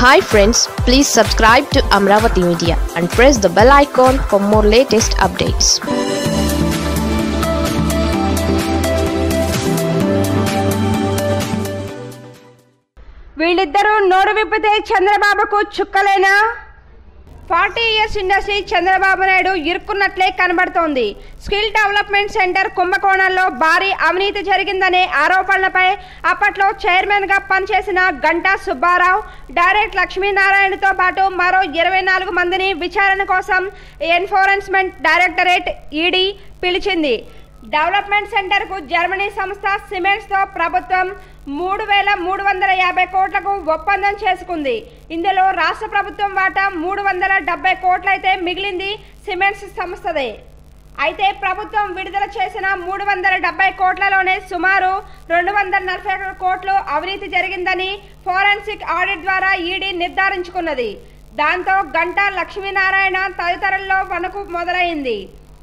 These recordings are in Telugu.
hi friends please subscribe to Amaravati media and press the bell icon for more latest updates వీళ్ళిద్దరూ నోరు విప్పితే చంద్రబాబుకు చుక్కలేనా forty years industry Chandrababu Naidu ఇరుక్కున్నట్లే కనబడుతోంది స్కిల్ డెవలప్మెంట్ సెంటర్ కుంభకోణంలో భారీ అవినీతి జరిగిందనే ఆరోపణలపై అప్పట్లో చైర్మన్ గా పనిచేసిన గంటా సుబ్బారావు డైరెక్ట్ లక్ష్మీనారాయణతో పాటు మరో ఇరవై నాలుగు మందిని విచారణ కోసం ఎన్ఫోర్స్మెంట్ డైరెక్టరేట్ ఈడీ పిలిచింది డెవలప్మెంట్ సెంటర్కు జర్మనీ సంస్థ సిమెంట్స్తో ప్రభుత్వం మూడు వేల మూడు వందల యాభై కోట్లకు ఒప్పందం చేసుకుంది ఇందులో రాష్ట్ర ప్రభుత్వం వాటా మూడు వందల డెబ్బై కోట్లయితే మిగిలింది సిమెంట్స్ సంస్థదే అయితే ప్రభుత్వం విడుదల చేసిన మూడు వందల డెబ్బై కోట్లలోనే సుమారు రెండు వందల నలభై ఒకటి కోట్లు అవినీతి జరిగిందని ఫోరెన్సిక్ ఆడిట్ ద్వారా ఈడీ నిర్ధారించుకున్నది దాంతో గంటా లక్ష్మీనారాయణ తదితరుల్లో వణుకు మొదలైంది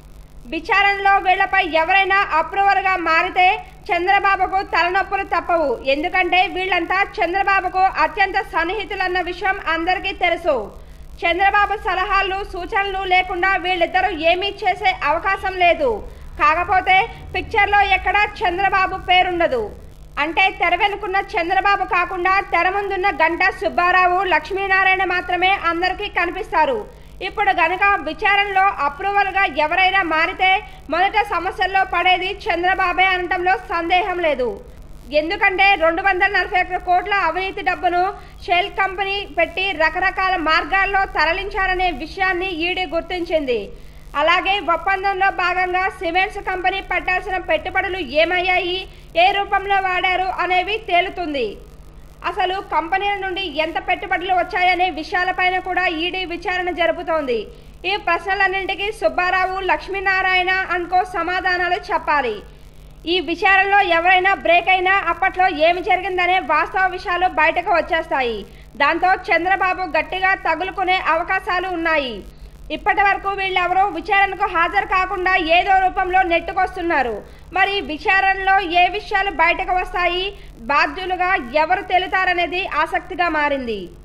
విచారణలో వీళ్లపై ఎవరైనా అప్రూవర్గా మారితే చంద్రబాబుకు తలనొప్పులు తప్పవు ఎందుకంటే వీళ్ళంతా చంద్రబాబుకు అత్యంత సన్నిహితులన్న విషయం అందరికీ తెలుసు చంద్రబాబు సలహాలు సూచనలు లేకుండా వీళ్ళిద్దరూ ఏమీ చేసే అవకాశం లేదు కాకపోతే పిక్చర్లో ఎక్కడా చంద్రబాబు పేరుండదు అంటే తెర వెనుకున్న చంద్రబాబు కాకుండా తెర ముందున్న గంటా సుబ్బారావు లక్ష్మీనారాయణ మాత్రమే అందరికీ కనిపిస్తారు ఇప్పుడు గనక విచారణలో అప్రూవల్గా ఎవరైనా మారితే మొదట సమస్యల్లో పడేది చంద్రబాబే అనటంలో సందేహం లేదు ఎందుకంటే రెండు వందల నలభై ఒక్క కోట్ల అవినీతి డబ్బును షెల్ కంపెనీ పెట్టి రకరకాల మార్గాల్లో తరలించారనే విషయాన్ని ఈడీ గుర్తించింది అలాగే ఒప్పందంలో భాగంగా సిమెంట్స్ కంపెనీ పెట్టాల్సిన పెట్టుబడులు ఏమయ్యాయి ఏ రూపంలో వాడారు అనేవి తేలుతుంది అసలు కంపెనీల నుండి ఎంత పెట్టుబడులు వచ్చాయనే విషయాలపైన కూడా ఈడీ విచారణ జరుపుతోంది ఈ ప్రశ్నలన్నింటికీ సుబ్బారావు లక్ష్మీనారాయణ అనుకో సమాధానాలు చెప్పాలి ఈ విచారణలో ఎవరైనా బ్రేక్ అయినా అప్పట్లో ఏమి జరిగిందనే వాస్తవ విషయాలు బయటకు వచ్చేస్తాయి దాంతో చంద్రబాబు గట్టిగా తగులుకునే అవకాశాలు ఉన్నాయి ఇప్పటి వరకు వీళ్ళెవరూ విచారణకు హాజరు కాకుండా ఏదో రూపంలో నెట్టుకొస్తున్నారు మరి విచారణలో ఏ విషయాలు బయటకు వస్తాయి బాధ్యులుగా ఎవరు తేలుతారనేది ఆసక్తిగా మారింది